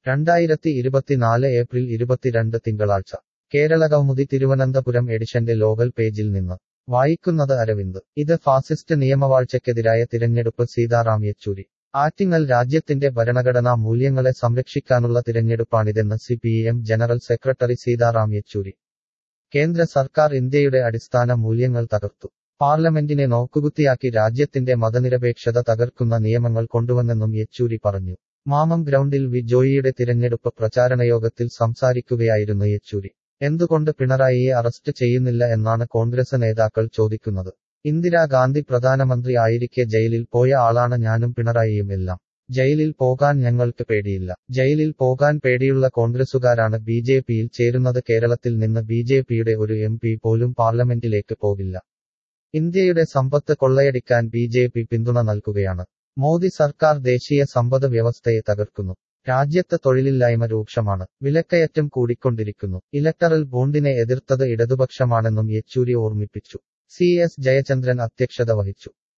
രണ്ടായിരത്തി ഇരുപത്തിനാല് ഏപ്രിൽ ഇരുപത്തിരണ്ട് തിങ്കളാഴ്ച കേരളകൗമുദി തിരുവനന്തപുരം എഡിഷന്റെ ലോകൽ പേജിൽ നിന്ന് വായിക്കുന്നത് അരവിന്ദ് ഇത് ഫാസിസ്റ്റ് നിയമവാഴ്ചയ്ക്കെതിരായ തിരഞ്ഞെടുപ്പ് സീതാറാം യെച്ചൂരി ആറ്റിങ്ങൽ രാജ്യത്തിന്റെ ഭരണഘടനാ മൂല്യങ്ങളെ സംരക്ഷിക്കാനുള്ള തിരഞ്ഞെടുപ്പാണിതെന്ന് C P M general secretary Sitaram Yechury കേന്ദ്ര സർക്കാർ ഇന്ത്യയുടെ അടിസ്ഥാന മൂല്യങ്ങൾ തകർത്തു പാർലമെന്റിനെ നോക്കുകുത്തിയാക്കി രാജ്യത്തിന്റെ മതനിരപേക്ഷത തകർക്കുന്ന നിയമങ്ങൾ കൊണ്ടുവന്നെന്നും യെച്ചൂരി പറഞ്ഞു മാമം ഗ്രൗണ്ടിൽ വി ജോയിയുടെ തിരഞ്ഞെടുപ്പ് പ്രചാരണയോഗത്തിൽ സംസാരിക്കുകയായിരുന്നു യെച്ചൂരി എന്തുകൊണ്ട് പിണറായിയെ അറസ്റ്റ് ചെയ്യുന്നില്ല എന്നാണ് കോൺഗ്രസ് നേതാക്കൾ ചോദിക്കുന്നത് ഇന്ദിരാഗാന്ധി പ്രധാനമന്ത്രി ആയിരിക്കെ ജയിലിൽ പോയ ആളാണ് ഞാനും പിണറായിയും എല്ലാം ജയിലിൽ പോകാൻ ഞങ്ങൾക്ക് പേടിയില്ല ജയിലിൽ പോകാൻ പേടിയുള്ള കോൺഗ്രസുകാരാണ് ബി ജെ പിയിൽ ചേരുന്നത് കേരളത്തിൽ നിന്ന് ബി ജെ പിയുടെ ഒരു എം പി പോലും പാർലമെന്റിലേക്ക് പോകില്ല ഇന്ത്യയുടെ സമ്പത്ത് കൊള്ളയടിക്കാൻ ബി ജെ പി പിന്തുണ നൽകുകയാണ് മോദി സർക്കാർ ദേശീയ സമ്പദ് വ്യവസ്ഥയെ തകർക്കുന്നു രാജ്യത്ത് തൊഴിലില്ലായ്മ രൂക്ഷമാണ് വിലക്കയറ്റം കൂടിക്കൊണ്ടിരിക്കുന്നു ഇലക്ടറൽ ബോണ്ടിനെ എതിർത്തത് ഇടതുപക്ഷമാണെന്നും യെച്ചൂരി ഓർമ്മിപ്പിച്ചു സി എസ് ജയചന്ദ്രൻ അധ്യക്ഷത വഹിച്ചു